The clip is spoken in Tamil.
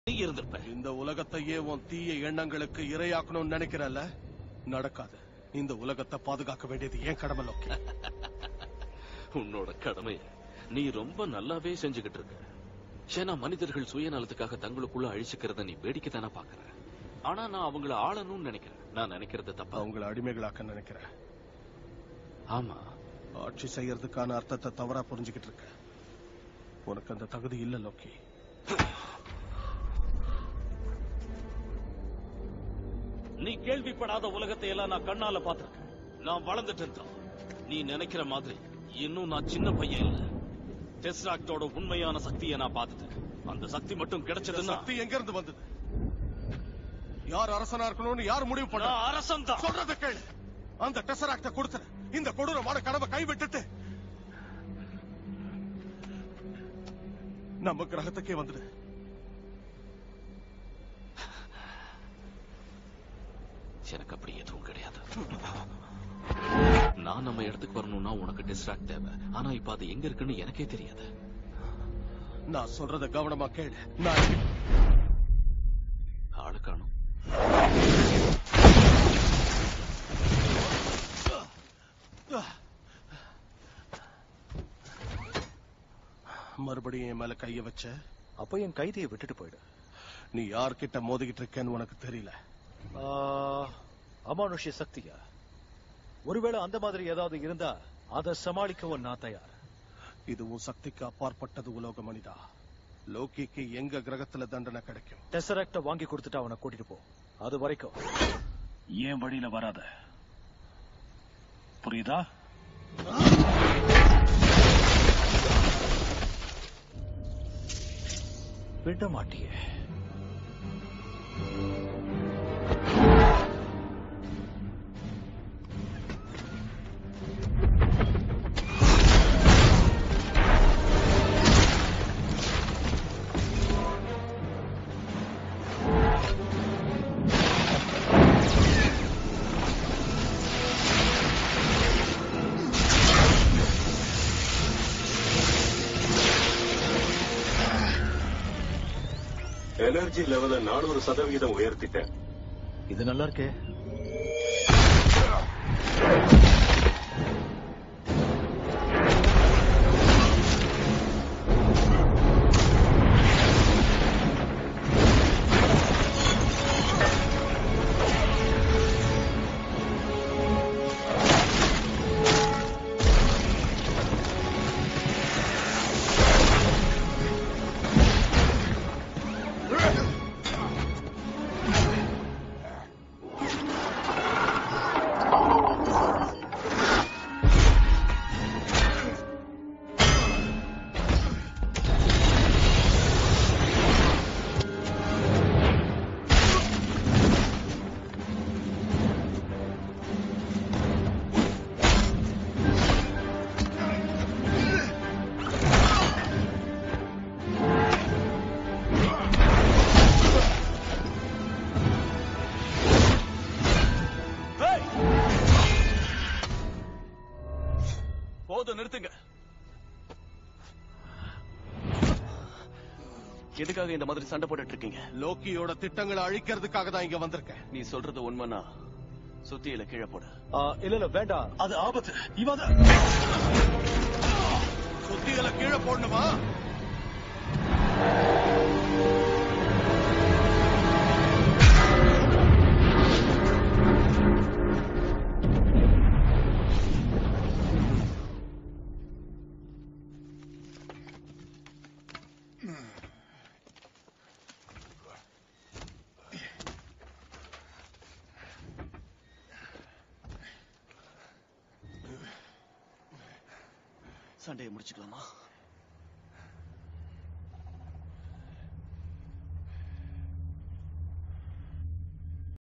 நீ இருந்திருப்ப இந்த உலகத்தையே உன் தீய எண்ணங்களுக்கு இரையாக்கணும்னு நினைக்கிறல்ல நடக்காது இந்த உலகத்தை பாதுகாக்க வேண்டியது ஏன் கடமை லோக்கி உன்னோட கடமை நீ ரொம்ப நல்லாவே செஞ்சுகிட்டு இருக்க ஏன்னா மனிதர்கள் சுயநலத்துக்காக தங்களுக்குள்ள அழிச்சுக்கிறத நீ வேடிக்கை தானே பாக்குற ஆனா நான் அவங்கள ஆளணும்னு நினைக்கிறேன் நான் நினைக்கிறது தப்பா அவங்கள அடிமைகளாக்க நினைக்கிறேன் ஆமா ஆட்சி செய்யறதுக்கான அர்த்தத்தை தவறா புரிஞ்சுக்கிட்டு இருக்க உனக்கு அந்த தகுதி இல்ல லோக்கி நீ கேள்விப்படாத உலகத்தை எல்லாம் நான் கண்ணால பாத்திருக்கேன் நான் வளர்ந்துட்டேன் தான் நீ நினைக்கிற மாதிரி இன்னும் நான் சின்ன பையன் இல்ல டெஸ்ராக்டோட உண்மையான சக்தியை நான் பார்த்துட்டேன் அந்த சக்தி மட்டும் இந்த கிடைச்சதுன்னா சக்தி எங்க இருந்து வந்தது யார் அரசனா இருக்கணும்னு யார் முடிவு பண்ண நான் அரசன் தான் சொல்றத கேளு அந்த டெசராக்ட கொடுத்துரு இந்த கொடூரமான கனவை கைவிட்டுட்டு நம்ம கிரகத்துக்கே வந்துடு எனக்கு அப்படி எதுவும் கிடையாது நான் நம்ம இடத்துக்கு வரணும்னா உனக்கு டிஸ்ட்ராக்ட் தேவை ஆனா இப்ப அது எங்க இருக்குன்னு எனக்கே தெரியாது நான் சொல்றத கவனமா கேளு நான் ஆளு காணும் மறுபடியும் என் மேல கைய வச்ச அப்ப என் கைதியை விட்டுட்டு போயிடு நீ யார்கிட்ட மோதிக்கிட்டு இருக்கேன்னு உனக்கு தெரியல ஆ, அமானுஷ்ய சக்தியா ஒருவேளை அந்த மாதிரி ஏதாவது இருந்தா அதை சமாளிக்கவும் நான் தயார் இது உன் சக்திக்கு அப்பாற்பட்டது உலோக மனிதா லோகிக்கு எங்க கிரகத்துல தண்டனை கிடைக்கும் டெசராக்ட வாங்கி கொடுத்துட்டு அவனை கூட்டிட்டு போ அது வரைக்கும் ஏன் வழியில வராத புரியுதா விட மாட்டியே எனர்ஜி லெவல நானூறு சதவிகிதம் உயர்த்திட்டேன் இது நல்லா இருக்கே போதும் நிறுத்துங்க எதுக்காக இந்த மாதிரி சண்டை போட்டுட்டு இருக்கீங்க லோக்கியோட திட்டங்களை அழிக்கிறதுக்காக தான் இங்க வந்திருக்கேன் நீ சொல்றது உண்மைனா சுத்தியில கீழே போடு ஆ, இல்ல இல்ல வேண்டாம் அது ஆபத்து இவாத சுத்திகளை கீழே போடணுமா சண்டையை முடிச்சுக்கலாமா